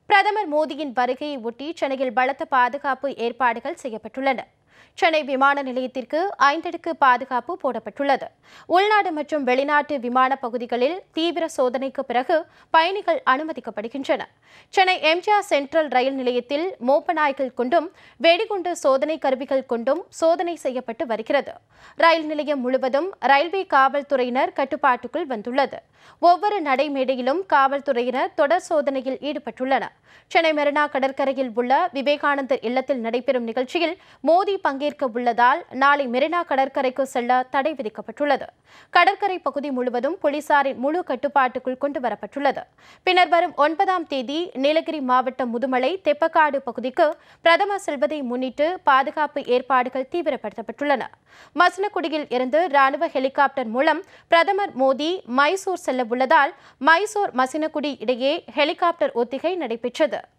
பிரதமர் மோடியின் வருகையை ஒட்டி சென்னையில் பலத்த பாதுகாப்பு ஏற்பாடுகள் செய்யப்பட்டுள்ளன சென்னை விமான நிலையத்திற்கு ஐந்தடுக்கு பாதுகாப்பு போடப்பட்டுள்ளது உள்நாடு மற்றும் வெளிநாட்டு விமான பகுதிகளில் தீவிர சோதனைக்கு பிறகு பயணிகள் அனுமதிக்கப்படுகின்றனர் சென்னை எம்ஜிஆர் சென்ட்ரல் ரயில் நிலையத்தில் மோப்ப நாய்கள் கொண்டும் வெடிகுண்டு சோதனை கருவிகள் கொண்டும் சோதனை செய்யப்பட்டு வருகிறது ரயில் நிலையம் முழுவதும் ரயில்வே காவல்துறையினர் கட்டுப்பாட்டுக்குள் வந்துள்ளது ஒவ்வொரு நடைமேடையிலும் காவல்துறையினர் தொடர் சோதனையில் ஈடுபட்டுள்ளனர் சென்னை மெரினா கடற்கரையில் உள்ள விவேகானந்தர் இல்லத்தில் நடைபெறும் நிகழ்ச்சியில் மோடி பங்கேற்க உள்ளதால் நாளை மெரினா கடற்கரைக்கு செல்ல தடை விதிக்கப்பட்டுள்ளது கடற்கரை பகுதி முழுவதும் போலீசாரின் முழு கட்டுப்பாட்டுக்குள் கொண்டு வரப்பட்டுள்ளது பின்னர் வரும் ஒன்பதாம் தேதி நீலகிரி மாவட்டம் முதுமலை தெப்பக்காடு பகுதிக்கு பிரதமர் செல்வதை முன்னிட்டு பாதுகாப்பு ஏற்பாடுகள் தீவிரப்படுத்தப்பட்டுள்ளன மசனக்குடியில் இருந்து ராணுவ ஹெலிகாப்டர் மூலம் பிரதமர் மோடி மைசூர் செல்ல உள்ளதால் மைசூர் மசினகுடி இடையே ஹெலிகாப்டர் ஒத்திகை நடைபெற்றது